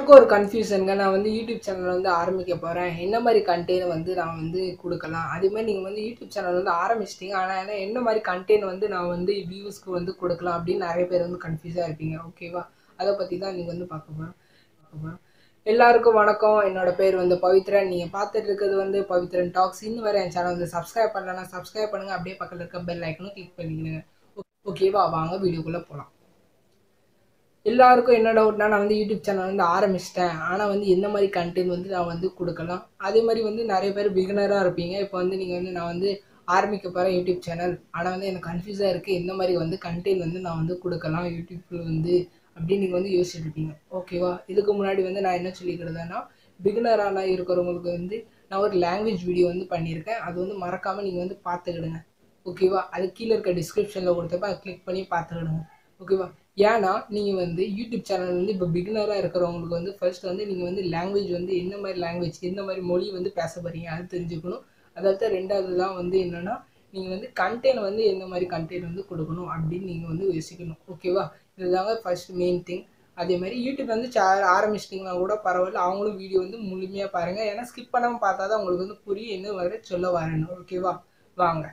எனக்கு ஒரு கன்ஃபியூஷனுங்க நான் வந்து யூடியூப் சேனல் வந்து ஆரம்பிக்க போகிறேன் என்ன மாதிரி கண்டென்ட் வந்து நான் வந்து கொடுக்கலாம் அதே மாதிரி நீங்கள் வந்து யூடியூப் சேனல் வந்து ஆரம்பிச்சிட்டீங்க ஆனால் என்ன என்ன மாதிரி கண்டென்ட் வந்து நான் வந்து வியூஸ்க்கு வந்து கொடுக்கலாம் அப்படின்னு நிறைய பேர் வந்து கன்ஃபியூஸாக இருப்பீங்க ஓகேவா அதை பற்றி தான் நீங்கள் வந்து பார்க்க போகிறோம் பார்க்க போகிறோம் எல்லாருக்கும் வணக்கம் என்னோட பேர் வந்து பவித்ரன் நீங்கள் பார்த்துட்டு இருக்கிறது வந்து பவித்ரன் டாக்ஸ் இன்னும் வரை என் சேனல் வந்து சப்ஸ்கிரைப் பண்ணலன்னா சப்ஸ்கிரைப் பண்ணுங்கள் அப்படியே பக்கத்தில் இருக்க பெல் ஐக்கனும் கிளிக் பண்ணிக்கிடுங்க ஓகேவா வாங்க வீடியோக்குள்ளே போகலாம் எல்லாருக்கும் என்ன டவுட்னா நான் வந்து யூடியூப் சேனல் வந்து ஆரம்பிச்சிட்டேன் ஆனால் வந்து எந்த மாதிரி கண்டென்ட் வந்து நான் வந்து கொடுக்கலாம் அதே மாதிரி வந்து நிறைய பேர் பிகினராக இருப்பீங்க இப்போ வந்து நீங்கள் வந்து நான் வந்து ஆரம்பிக்க போகிறேன் யூடியூப் சேனல் ஆனால் வந்து எனக்கு கன்ஃபியூஸாக இருக்குது எந்த மாதிரி வந்து கண்டென்ட் வந்து நான் வந்து கொடுக்கலாம் யூடியூப்பில் வந்து அப்படின்னு நீங்கள் வந்து யோசிச்சுட்டு இருப்பீங்க ஓகேவா இதுக்கு முன்னாடி வந்து நான் என்ன சொல்லிக்கிறதுனா பிகினரான இருக்கிறவங்களுக்கு வந்து நான் ஒரு லாங்குவேஜ் வீடியோ வந்து பண்ணியிருக்கேன் அது வந்து மறக்காமல் நீங்கள் வந்து பார்த்துக்கிடுங்க ஓகேவா அது கீழே இருக்க டிஸ்கிரிப்ஷனில் கொடுத்தப்ப அதை கிளிக் பண்ணி பார்த்துக்கிடுங்க ஓகேவா ஏன்னா நீங்கள் வந்து யூடியூப் சேனல் வந்து இப்போ பிகினராக இருக்கிறவங்களுக்கு வந்து ஃபர்ஸ்ட் வந்து நீங்கள் வந்து லாங்குவேஜ் வந்து என்ன மாதிரி லாங்குவேஜ் எந்த மாதிரி மொழி வந்து பேச போகிறீங்க அது தெரிஞ்சுக்கணும் அதாவது ரெண்டாவது தான் வந்து என்னென்னா நீங்கள் வந்து கண்டென்ட் வந்து எந்த மாதிரி கண்டென்ட் வந்து கொடுக்கணும் அப்படின்னு நீங்கள் வந்து யோசிக்கணும் ஓகேவா இதுதாங்க ஃபர்ஸ்ட் மெயின் திங் அதே மாதிரி யூடியூப் வந்து சே ஆரம்பிச்சிட்டிங்கன்னா கூட பரவாயில்ல அவங்களும் வீடியோ வந்து முழுமையாக பாருங்கள் ஏன்னா ஸ்கிப் பண்ணாமல் பார்த்தா தான் உங்களுக்கு வந்து புரியும் என்ன வர சொல்ல வரணும் ஓகேவா வாங்க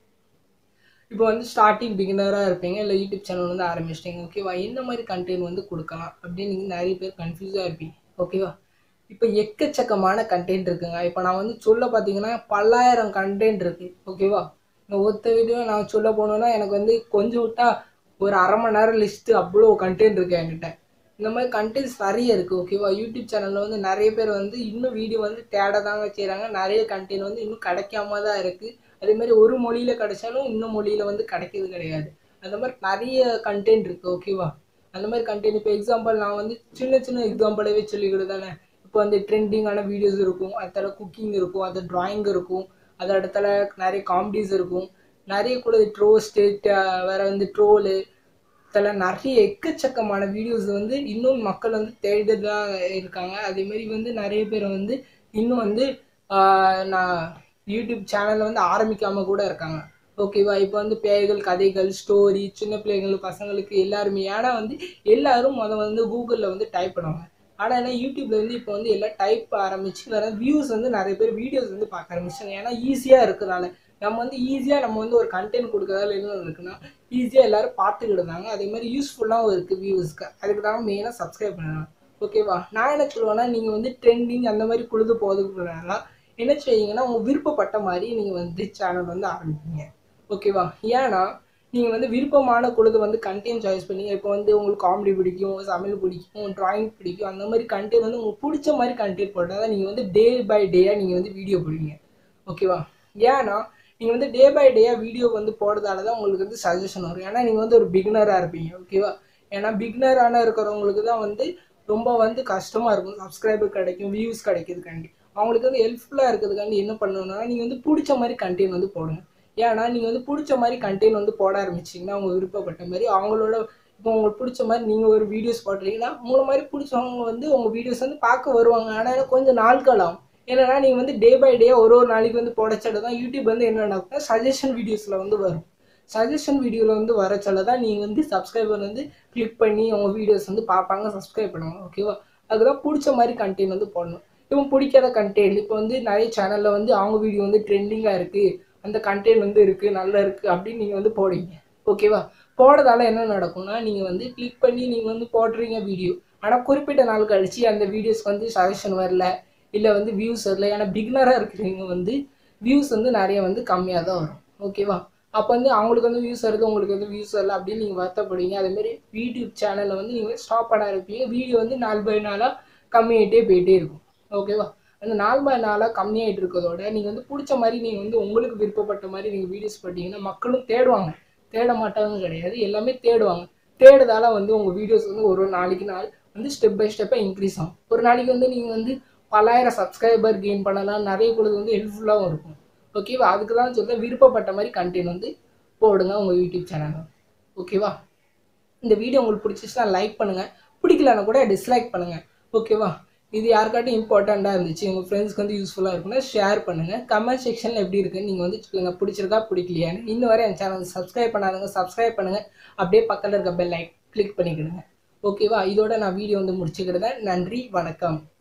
இப்போ வந்து ஸ்டார்டிங் பிகினராக இருப்பீங்க இல்லை யூடியூப் சேனல் வந்து ஆரம்பிச்சிட்டிங்க ஓகேவா என்ன மாதிரி கண்டென்ட் வந்து கொடுக்கலாம் அப்படின்னு நீங்கள் நிறைய பேர் கன்ஃபியூஸாக இருப்பீங்க ஓகேவா இப்போ எக்கச்சக்கமான கண்டென்ட் இருக்குங்க இப்போ நான் வந்து சொல்ல பார்த்தீங்கன்னா பல்லாயிரம் கண்டென்ட் இருக்குது ஓகேவா இந்த ஒத்த வீடியோ நான் சொல்ல போனோன்னா எனக்கு வந்து கொஞ்சம் விட்டா ஒரு அரை மணி நேரம் லிஸ்ட்டு அவ்வளோ கண்டென்ட் இருக்குது என்கிட்ட இந்த மாதிரி கண்டென்ட்ஸ் நிறைய இருக்குது ஓகேவா யூடியூப் சேனலில் வந்து நிறைய பேர் வந்து இன்னும் வீடியோ வந்து தேட தாங்க செய்கிறாங்க நிறைய கண்டென்ட் வந்து இன்னும் கிடைக்காம தான் இருக்குது அதே மாதிரி ஒரு மொழியில் கிடைச்சாலும் இன்னும் மொழியில் வந்து கிடைக்கிறது கிடையாது அந்த மாதிரி நிறைய கண்டென்ட் இருக்குது ஓகேவா அந்த மாதிரி கண்டென்ட் இப்போ எக்ஸாம்பிள் நான் வந்து சின்ன சின்ன எக்ஸாம்பிளாகவே சொல்லிக்கிட்டு தானே இப்போ வந்து ட்ரெண்டிங்கான வீடியோஸ் இருக்கும் அதில் குக்கிங் இருக்கும் அது ட்ராயிங் இருக்கும் அது இடத்துல நிறைய காமெடிஸ் இருக்கும் நிறைய கூட ட்ரோஸ்ட்டு வேறு வந்து ட்ரோலு இதில் நிறைய எக்கச்சக்கமான வீடியோஸ் வந்து இன்னும் மக்கள் வந்து தேடி தான் இருக்காங்க அதேமாரி வந்து நிறைய பேர் வந்து இன்னும் வந்து நான் யூடியூப் சேனலில் வந்து ஆரம்பிக்காமல் கூட இருக்காங்க ஓகேவா இப்போ வந்து பேய்கள் கதைகள் ஸ்டோரி சின்ன பிள்ளைகள் பசங்களுக்கு எல்லாருமே ஏன்னா வந்து எல்லாரும் முத வந்து கூகுளில் வந்து டைப் பண்ணுவாங்க ஆனால் என்ன யூடியூப்ல வந்து இப்போ வந்து எல்லாம் டைப் ஆரம்பிச்சு வர வியூஸ் வந்து நிறைய பேர் வீடியோஸ் வந்து பார்க்க ஆரம்பிச்சாங்க ஏன்னா ஈஸியாக இருக்கிறனால நம்ம வந்து ஈஸியாக நம்ம வந்து ஒரு கண்டென்ட் கொடுக்கறதால என்ன இருக்குன்னா ஈஸியாக எல்லாரும் பார்த்துக்கிடுதாங்க அதே மாதிரி யூஸ்ஃபுல்லாகவும் இருக்குது வியூஸ்க்கு அதுக்கு தான் மெயினாக சப்ஸ்கிரைப் பண்ணலாம் ஓகேவா நான் என்ன சொல்லுவேன்னா நீங்கள் வந்து ட்ரெண்டிங் அந்த மாதிரி பொழுது போதுக்குறதுனால என்ன செய்வீங்கன்னா உங்கள் விருப்பப்பட்ட மாதிரி நீங்கள் வந்து சேனல் வந்து ஆரம்பிப்பீங்க ஓகேவா ஏன்னா நீங்கள் வந்து விருப்பமான பொழுது வந்து கண்டென்ட் சாய்ஸ் பண்ணீங்க இப்போ வந்து உங்களுக்கு காமெடி பிடிக்கும் சமையல் பிடிக்கும் ட்ராயிங் பிடிக்கும் அந்த மாதிரி கண்டென்ட் வந்து உங்களுக்கு பிடிச்ச மாதிரி கண்டென்ட் போட்டால் தான் நீங்கள் வந்து டே பை டேயாக நீங்கள் வந்து வீடியோ போடுவீங்க ஓகேவா ஏன்னா நீங்கள் வந்து டே பை டேயாக வீடியோ வந்து போடுறதால தான் உங்களுக்கு வந்து சஜஷன் வரும் ஏன்னா நீங்கள் வந்து ஒரு பிகினராக இருப்பீங்க ஓகேவா ஏன்னா பிகினரான இருக்கிறவங்களுக்கு தான் வந்து ரொம்ப வந்து கஷ்டமாக இருக்கும் சப்ஸ்கிரைபர் கிடைக்கும் வியூஸ் கிடைக்கிறதுக்காண்டி அவங்களுக்கு வந்து ஹெல்ப்ஃபுல்லாக இருக்கிறதுக்காண்டி என்ன பண்ணணும்னா நீங்கள் வந்து பிடிச்ச மாதிரி கண்டென்ட் வந்து போடுங்க ஏன்னா நீங்கள் வந்து பிடிச்ச மாதிரி கண்டென்ட் வந்து போட ஆரம்பிச்சிங்கன்னா அவங்க விருப்பப்பட்ட மாதிரி அவங்களோட இப்போ உங்களுக்கு பிடிச்ச மாதிரி நீங்கள் ஒரு வீடியோஸ் போடுறீங்கன்னா உங்களை மாதிரி பிடிச்சவங்க வந்து உங்கள் வீடியோஸ் வந்து பார்க்க வருவாங்க ஆனால் கொஞ்சம் நாட்கள் ஆகும் ஏன்னா நீங்கள் வந்து டே பை டே ஒரு ஒரு நாளைக்கு வந்து போடச்சல தான் யூடியூப் வந்து என்ன நடக்கும்னா சஜஷன் வீடியோஸில் வந்து வரும் சஜஷன் வீடியோவில் வந்து வரச்சல தான் நீங்கள் வந்து சப்ஸ்கிரைபர் வந்து கிளிக் பண்ணி அவங்க வீடியோஸ் வந்து பார்ப்பாங்க சப்ஸ்கிரைப் பண்ணுவாங்க ஓகேவா அதுதான் பிடிச்ச மாதிரி கண்டென்ட் வந்து போடணும் இப்போ பிடிக்காத கண்டென்ட் இப்போ வந்து நிறைய சேனலில் வந்து அவங்க வீடியோ வந்து ட்ரெண்டிங்காக இருக்குது அந்த கண்டென்ட் வந்து இருக்குது நல்லா இருக்குது அப்படின்னு நீங்கள் வந்து போடுவீங்க ஓகேவா போடுறதால என்ன நடக்கும்னா நீங்கள் வந்து கிளிக் பண்ணி நீங்கள் வந்து போடுறீங்க வீடியோ ஆனால் குறிப்பிட்ட நாள் கழிச்சு அந்த வீடியோஸ்க்கு வந்து சஜஷன் வரல இல்லை வந்து வியூஸ் வரல ஏன்னா பிகினராக இருக்கிறவங்க வந்து வியூஸ் வந்து நிறைய வந்து கம்மியாக தான் வரும் ஓகேவா அப்போ வந்து அவங்களுக்கு வந்து வியூஸ் வருது உங்களுக்கு வந்து வியூஸ் வரல அப்படின்னு நீங்கள் வருத்தப்படுவீங்க அதேமாரி யூடியூப் சேனலில் வந்து நீங்கள் ஸ்டாப் பண்ண இருப்பீங்க வீடியோ வந்து நாள் பை நாளாக கம்மியாகிட்டே போயிட்டே இருக்கும் ஓகேவா அந்த நாள் பை நாளாக கம்மியாகிட்டு இருக்கிறதோட நீங்கள் வந்து பிடிச்ச மாதிரி நீங்கள் வந்து உங்களுக்கு விருப்பப்பட்ட மாதிரி நீங்கள் வீடியோஸ் போட்டிங்கன்னா மக்களும் தேடுவாங்க தேட மாட்டாங்க கிடையாது எல்லாமே தேடுவாங்க தேடுதால வந்து உங்கள் வீடியோஸ் வந்து ஒரு நாளைக்கு நாள் வந்து ஸ்டெப் பை ஸ்டெப்பாக இன்க்ரீஸ் ஆகும் ஒரு நாளைக்கு வந்து நீங்கள் வந்து பல்லாயிரம் சப்ஸ்கிரைபர் கெயின் பண்ணலாம் நிறைய பொழுது வந்து ஹெல்ப்ஃபுல்லாகவும் இருக்கும் ஓகேவா அதுக்கு தான் சொல்ல விருப்பப்பட்ட மாதிரி கண்டென்ட் வந்து போடுங்க உங்கள் யூடியூப் சேனலில் ஓகேவா இந்த வீடியோ உங்களுக்கு பிடிச்சிச்சுன்னா லைக் பண்ணுங்கள் பிடிக்கலன்னா கூட டிஸ்லைக் பண்ணுங்கள் ஓகேவா இது யாருக்காட்டும் இம்பார்ட்டண்ட்டாக இருந்துச்சு உங்கள் ஃப்ரெண்ட்ஸ்க்கு வந்து யூஸ்ஃபுல்லாக இருக்குன்னா ஷேர் பண்ணுங்கள் கமெண்ட் செக்ஷனில் எப்படி இருக்குன்னு நீங்கள் வந்து சொல்லுங்கள் பிடிச்சிருக்கா பிடிக்கலையான்னு இன்னும் வரை என் சேனல் சப்ஸ்கிரைப் பண்ணாதுங்க சப்ஸ்கிரைப் பண்ணுங்கள் அப்படியே பக்கத்தில் இருக்க பெல் லைக் கிளிக் பண்ணிக்கிடுங்க ஓகேவா இதோட நான் வீடியோ வந்து முடிச்சுக்கிறேன் நன்றி வணக்கம்